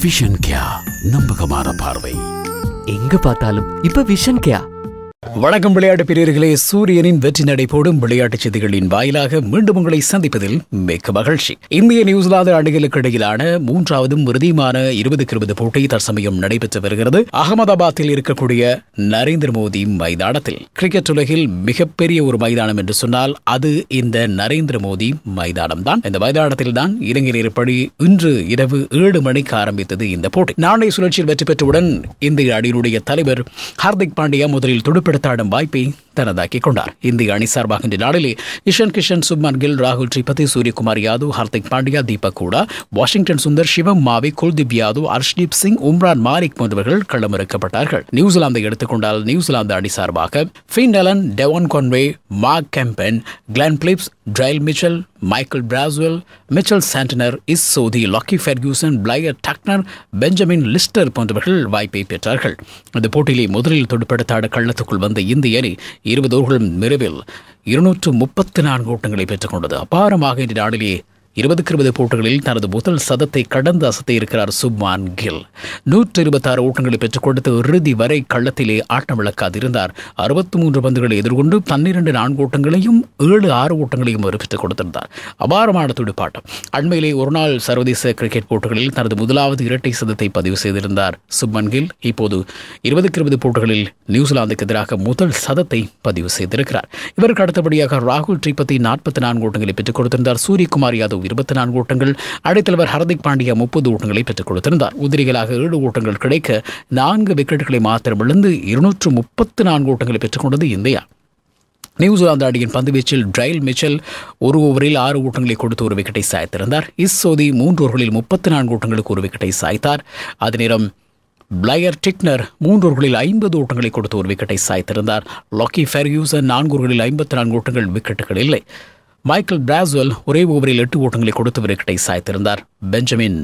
vision கியா நம்பகமான பார்வை எங்க பார்த்தாலும் இப்ப விஷன் கேயா வணக்கம் விளையாட்டு பிரியர்களே சூரியனின் வெற்றி நடை போடும் விளையாட்டுச் செய்திகளின் வாயிலாக மீண்டும் உங்களை சந்திப்பதில் மிக்க மகிழ்ச்சி இந்திய நியூசிலாந்து அணிகளுக்கு இடையிலான மூன்றாவதும் இறுதியுமான இருபதுக்கு இருபது போட்டி தற்சமயம் நடைபெற்று வருகிறது அகமதாபாத்தில் இருக்கக்கூடிய நரேந்திர மோடி மைதானத்தில் கிரிக்கெட் உலகில் மிகப்பெரிய ஒரு மைதானம் என்று சொன்னால் அது இந்த நரேந்திர மோடி மைதானம் தான் இந்த மைதானத்தில் தான் இலங்கை நேரப்படி இன்று இரவு ஏழு மணிக்கு ஆரம்பித்தது இந்த போட்டி நாணய சுழற்சியில் வெற்றி பெற்றவுடன் இந்திய அணியினுடைய தலைவர் ஹார்திக் பாண்டியா முதலில் துடுப்படுத்தாடும் வாய்ப்பை தனதாக்கிக் கொண்டார் இந்திய அணி சார்பாக இன்று நாளிலே இஷன் கிஷன் சுப்மன் கில் ராகுல் திரிபதி சூரியகுமார் யாதவ் ஹார்திக் பாண்டியா தீபக் கூடா வாஷிங்டன் சுந்தர் சிவம் மாவி குல்தீப் யாதவ் ஹர்ஷ்தீப் சிங் உம்ரான் மாலிக் போன்றவர்கள் களமிறக்கப்பட்டார்கள் நியூசிலாந்தை எடுத்துக்கொண்டால் நியூசிலாந்து அணி சார்பாக Finn Allen Devon Conway Mark Chapman Glenn Phillips Daryl Mitchell Michael Bracewell Mitchell Santner Ish Sodhi Lockie Ferguson Blair Tickner Benjamin Lister போன்றவர்கள் வாய்ப்பை பெற்றார்கள் இந்த போட்டியிலே முதலில் துடுப்படுத்தாட கள்ளத்துக்குள் வந்த இந்திய அணி இருபது ஓவர்கள் நிறைவில் இருநூற்று முப்பத்தி நான்கு ஓட்டங்களை பெற்றுக்கொண்டது அபாரமாக இன்று நாளிலே இருபதுக்கு இருபது போட்டிகளில் தனது முதல் சதத்தை கடந்து அசத்த இருக்கிறார் சுப்மான் கில் நூற்று இருபத்தாறு ஓட்டங்களை பெற்றுக் கொடுத்து இறுதி வரை கள்ளத்திலே ஆட்டம் இழக்காதிருந்தார் அறுபத்தி மூன்று பந்துகளை எதிர்கொண்டு பன்னிரண்டு நான்கு ஓட்டங்களையும் ஏழு ஆறு ஓட்டங்களையும் அவர் பெற்றுக் கொடுத்திருந்தார் அபாரமான துடுப்பாட்டம் அண்மையிலே ஒருநாள் சர்வதேச கிரிக்கெட் போட்டிகளில் தனது முதலாவது இரட்டை சதத்தை பதிவு செய்திருந்தார் சுப்மன் கில் இப்போது இருபதுக்கு இருபது போட்டிகளில் நியூசிலாந்துக்கு எதிராக முதல் சதத்தை பதிவு செய்திருக்கிறார் இவருக்கு அடுத்தபடியாக ராகுல் திரிபதி நாற்பத்தி நான்கு ஓட்டங்களை பெற்றுக் கொடுத்திருந்தார் சூரியகுமார் யாதவ் இருபத்தி நான்கு ஓட்டங்கள் அடைத்தலைவர் ஹர்திக் பாண்டியா முப்பது ஓட்டங்களை பெற்றுக் கொடுத்திருந்தார் உதிரிகளாக ஏழு ஓட்டங்கள் கிடைக்க நான்கு விக்கெட்டுகளை மாத்திரம் இழந்து இருநூற்று முப்பத்து நான்கு ஓட்டங்களை பெற்றுக்கொண்டது இந்தியா நியூசிலாந்து அணியின் பந்துவீச்சில் ட்ரைல் மிச்சல் ஒரு ஓவரில் ஆறு ஓட்டங்களை கொடுத்து ஒரு விக்கெட்டை சாய்த்திருந்தார் இஸ் சோதி மூன்று ஓவர்களில் முப்பத்தி நான்கு ஓட்டங்களுக்கு ஒரு விக்கெட்டை சாய்த்தார் அதே நேரம் பிளையர் டிக்னர் மூன்று ஓவர்களில் ஐம்பது ஓட்டங்களை கொடுத்து ஒரு விக்கெட்டை சாய்த்திருந்தார் லாக்கி ஃபெர்யூசன் நான்கு ஓவர்களில் ஐம்பத்தி நான்கு ஓட்டங்கள் விக்கெட்டுகள் இல்லை மைக்கேல் பிராஸ்வெல் ஒரே ஓவரில் எட்டு ஓட்டங்களை கொடுத்து விக்கெட்டை சாய்த்திருந்தார் பெஞ்சமின்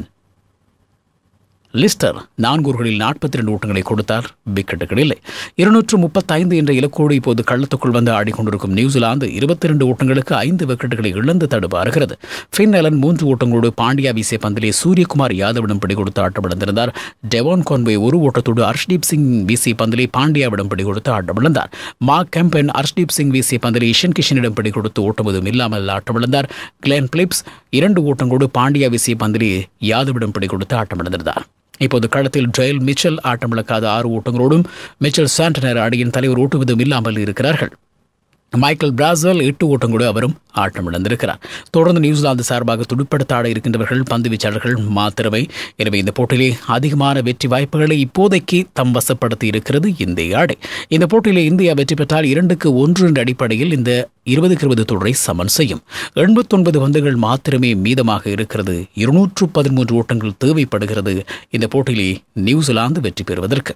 லிஸ்டர் நான்கு ஓவர்களில் நாற்பத்தி ரெண்டு ஓட்டங்களை கொடுத்தார் விக்கெட்டுகள் இல்லை இருநூற்று முப்பத்தைந்து என்ற இலக்கோடு இப்போது கள்ளத்துக்குள் வந்து ஆடிக்கொண்டிருக்கும் நியூசிலாந்து இருபத்தி ரெண்டு ஓட்டங்களுக்கு ஐந்து விக்கெட்டுகளை இழந்து தடுப்பாருகிறது ஃபின் அலன் மூன்று ஓட்டங்களோடு பாண்டியா வீசிய பந்திலே சூரியகுமார் யாதவிடம் பிடி கொடுத்து ஆட்டமிழந்திருந்தார் டெவான் கான்வே ஒரு ஓட்டத்தோடு ஹர்ஷ்தீப் சிங் வீசிய பந்திலே பாண்டியாவிடம் பிடி கொடுத்து ஆட்டமிழந்தார் மார்க் கெம்பன் ஹர்ஷ்தீப் சிங் வீசிய பந்திலே இஷன் கிஷனிடம் பிடி கொடுத்து ஓட்டமுதும் இல்லாமல் ஆட்டமிழந்தார் கிளென் பிலிப்ஸ் இரண்டு ஓட்டங்களோடு பாண்டியா வீசிய பந்திலே யாதவிடம் பிடி கொடுத்து ஆட்டமிழந்திருந்தார் இப்போது களத்தில் ஜெயல் மிச்சல் ஆட்டமிழக்காத ஆறு ஓட்டங்களோடும் மிச்சல் சாண்டனர் அணியின் தலைவர் ஓட்டுவதும் இல்லாமல் இருக்கிறார்கள் மைக்கேல் பிராஸ்வெல் எட்டு ஓட்டங்களோடு அவரும் ஆட்டம் இழந்திருக்கிறார் தொடர்ந்து நியூசிலாந்து சார்பாக துடுப்படுத்த ஆட இருக்கின்றவர்கள் பந்து வீச்சாளர்கள் மாத்திரமே எனவே இந்த போட்டியிலே அதிகமான வெற்றி வாய்ப்புகளை இப்போதைக்கு தம் வசப்படுத்தி இருக்கிறது இந்திய ஆடை இந்த போட்டியிலே இந்தியா வெற்றி பெற்றால் இரண்டுக்கு ஒன்று என்ற அடிப்படையில் இந்த இருபதுக்கு இருபது தொடரை சமன் செய்யும் எண்பத்தொன்பது பந்துகள் மாத்திரமே மீதமாக இருக்கிறது இருநூற்று பதிமூன்று ஓட்டங்கள் தேவைப்படுகிறது இந்த போட்டியிலே நியூசிலாந்து வெற்றி பெறுவதற்கு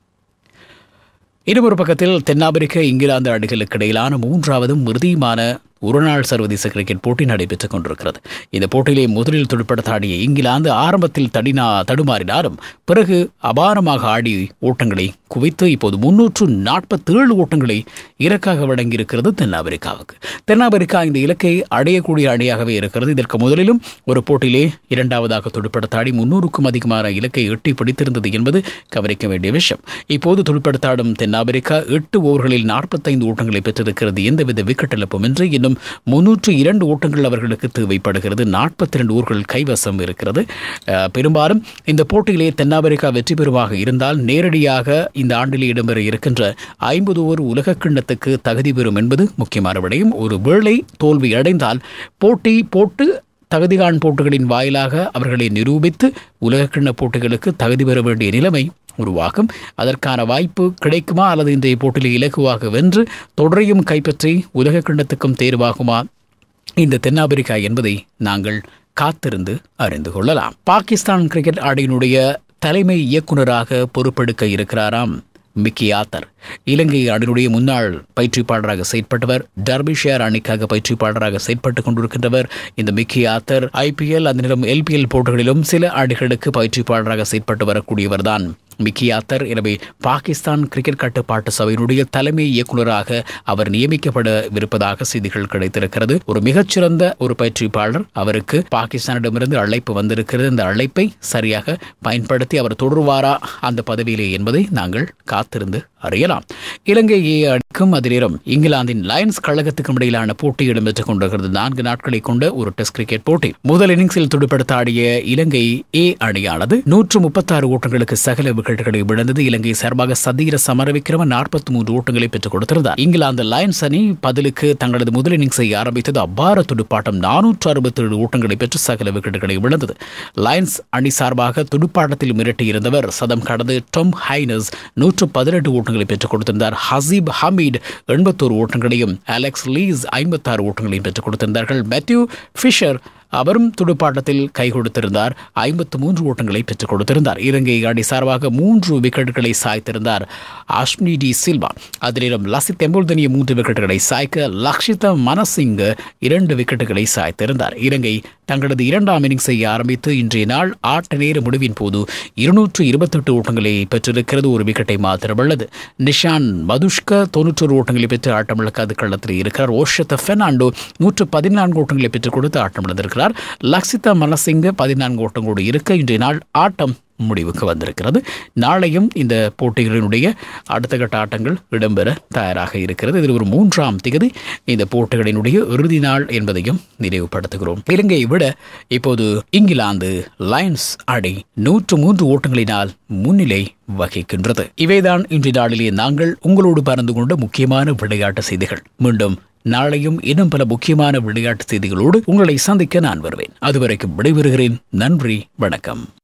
இன்னொரு பக்கத்தில் தென்னாப்பிரிக்க இங்கிலாந்து அணிகளுக்கு இடையிலான மூன்றாவதும் இறுதியுமான ஒருநாள் சர்வதேச கிரிக்கெட் போட்டி நடைபெற்றுக் கொண்டிருக்கிறது இந்த போட்டியிலே முதலில் துடுப்படுத்தாடிய இங்கிலாந்து ஆரம்பத்தில் தடினா தடுமாறினாலும் பிறகு அபாரமாக ஆடி ஓட்டங்களை குவித்து இப்போது முன்னூற்று நாற்பத்தேழு ஓட்டங்களை இலக்காக வழங்கியிருக்கிறது தென்னாப்பிரிக்காவுக்கு தென்னாப்பிரிக்கா இந்த இலக்கை அடையக்கூடிய அணியாகவே இருக்கிறது இதற்கு முதலிலும் ஒரு போட்டியிலே இரண்டாவதாக துடுப்படுத்தாடி முன்னூறுக்கும் அதிகமான இலக்கை எட்டி பிடித்திருந்தது என்பது கவனிக்க வேண்டிய விஷயம் இப்போது துடுப்படுத்தாடும் தென்னாப்பிரிக்கா எட்டு ஓவர்களில் நாற்பத்தைந்து ஓட்டங்களை பெற்றிருக்கிறது எந்தவித விக்கெட் இழப்பும் இன்றி இன்னும் முன்னூற்று இரண்டு ஓட்டங்கள் அவர்களுக்கு தேவைப்படுகிறது நாற்பத்தி ரெண்டு ஊர்கள் கைவசம் இருக்கிறது அஹ், பெரும்பாலும் இந்த போட்டியிலே தென்னாப்பிரிக்கா வெற்றி பெறுவாக இருந்தால் நேரடியாக இந்த ஆண்டில் இடம்பெற இருக்கின்ற ஐம்பது ஓவர் உலக கிண்ணத்துக்கு தகுதி பெறும் என்பது முக்கியமான விடயம் ஒரு வேளை தோல்வி அடைந்தால் போட்டி போட்டு தகுதிகான் போட்டிகளின் வாயிலாக அவர்களை நிரூபித்து உலகக்கிண்ண போட்டிகளுக்கு தகுதி பெற வேண்டிய நிலைமை உருவாகும் அதற்கான வாய்ப்பு கிடைக்குமா அல்லது இன்றைய போட்டியில் இலகுவாக வென்று தொடரையும் கைப்பற்றி உலக கிண்ணத்துக்கும் தேர்வாகுமா இந்த தென்னாப்பிரிக்கா என்பதை நாங்கள் காத்திருந்து அறிந்து கொள்ளலாம் பாகிஸ்தான் கிரிக்கெட் அணியினுடைய தலைமை இயக்குனராக பொறுப்பெடுக்க இருக்கிறாராம் மிக்கி ஆத்தர் இலங்கை அணியினுடைய முன்னாள் பயிற்றுவிப்பாளராக செயற்பட்டவர் டர்பிஷியர் அணிக்காக பயிற்றுவிப்பாளராக செயற்பட்டுக் கொண்டிருக்கின்றவர் இந்த மிக்கி ஆத்தர் ஐபிஎல் அந்த நேரம் எல்பிஎல் போட்டிகளிலும் சில அணிகளுக்கு பயிற்றுவிப்பாளராக செயற்பட்டு வரக்கூடியவர்தான் மிக்கியாத்தர் எனவே பாகிஸ்தான் கிரிக்கெட் கட்டுப்பாட்டு சபையினுடைய தலைமை இயக்குநராக அவர் நியமிக்கப்படவிருப்பதாக செய்திகள் கிடைத்திருக்கிறது ஒரு மிகச்சிறந்த ஒரு பயிற்சிப்பாளர் அவருக்கு பாகிஸ்தானிடமிருந்து அழைப்பு வந்திருக்கிறது இந்த அழைப்பை சரியாக பயன்படுத்தி அவர் தொடருவாரா அந்த பதவியிலே என்பதை நாங்கள் காத்திருந்து அறியலாம் இலங்கையை அடிக்கும் அதிநேரம் இங்கிலாந்தின் லயன்ஸ் கழகத்துக்கும் இடையிலான போட்டி இடம்பெற்றுக் கொண்டிருக்கிறது நான்கு நாட்களை கொண்ட ஒரு டெஸ்ட் கிரிக்கெட் போட்டி முதல் இன்னிங்ஸில் துடுப்படுத்த ஆடிய இலங்கை ஏ அணியானது நூற்று முப்பத்தாறு ஓட்டங்களுக்கு சகல விக்கெட்டுகளை விழுந்தது இலங்கை சார்பாக சதீர சமரவிக்ரம நாற்பத்தி மூன்று ஓட்டங்களை பெற்றுக் கொடுத்திருந்தார் இங்கிலாந்து லயன்ஸ் அணி பதிலுக்கு தங்களது முதல் இன்னிங்ஸை ஆரம்பித்தது அவ்வாறு துடுப்பாட்டம் நானூற்று அறுபத்தி ஏழு ஓட்டங்களை பெற்று சகல விக்கெட்டுகளை விழுந்தது லயன்ஸ் அணி சார்பாக துடுப்பாட்டத்தில் மிரட்டியிருந்தவர் சதம் கடந்து டொம் ஹைனஸ் நூற்று பதினெட்டு ஓட்டங்களை பெற்றுக் கொடுத்திருந்தார் ஹசீப் ஹமீட் எண்பத்தோரு ஓட்டங்களையும் அலெக்ஸ் லீஸ் ஐம்பத்தாறு ஓட்டங்களையும் பெற்றுக் கொடுத்திருந்தார்கள் மேத்யூ ஃபிஷர் அவரும் துடுப்பாட்டத்தில் கை கொடுத்திருந்தார் ஐம்பத்து மூன்று ஓட்டங்களை பெற்றுக் கொடுத்திருந்தார் இலங்கை அணி சார்பாக மூன்று விக்கெட்டுகளை சாய்த்திருந்தார் அஷ்னி டி சில்வா அதிலும் லசித் தெம்புல்தனிய மூன்று விக்கெட்டுகளை சாய்க்க லக்ஷித மனசிங் இரண்டு விக்கெட்டுகளை சாய்த்திருந்தார் இலங்கை தங்களது இரண்டாம் இன்னிங்ஸை ஆரம்பித்து இன்றைய நாள் ஆட்ட நேர முடிவின் போது இருநூற்று இருபத்தெட்டு ஓட்டங்களை பெற்றிருக்கிறது ஒரு விக்கெட்டை மாத்திரம் உள்ளது நிஷான் மதுஷ்க தொன்னூற்றொரு ஓட்டங்களை பெற்று ஆட்டமிழக்காது களத்தில் இருக்கிறார் ஓஷத்த பெர்னாண்டோ நூற்று பதினான்கு ஓட்டங்களை பெற்றுக் கொடுத்து ஆட்டமிழந்திருக்கிறார் லக்ஷிதா மலசிங்க பதினான்கு ஓட்டங்களோடு இருக்க இன்றைய நாள் ஆட்டம் முடிவுக்கு வந்திருக்கிறது நாளையும் இந்த போட்டிகளினுடைய அடுத்த கட்ட ஆட்டங்கள் இடம்பெற தயாராக இருக்கிறது இதில் ஒரு மூன்றாம் திகதி இந்த போட்டிகளினுடைய இறுதி நாள் என்பதையும் நினைவுபடுத்துகிறோம் இலங்கையை விட இப்போது இங்கிலாந்து லயன்ஸ் அணி நூற்று மூன்று ஓட்டங்களினால் முன்னிலை வகிக்கின்றது இவைதான் இன்றைய நாளிலே நாங்கள் உங்களோடு பறந்து கொண்ட முக்கியமான விளையாட்டு செய்திகள் மீண்டும் நாளையும் இன்னும் பல முக்கியமான விளையாட்டு செய்திகளோடு உங்களை சந்திக்க நான் வருவேன் அதுவரைக்கும் விடைபெறுகிறேன் நன்றி வணக்கம்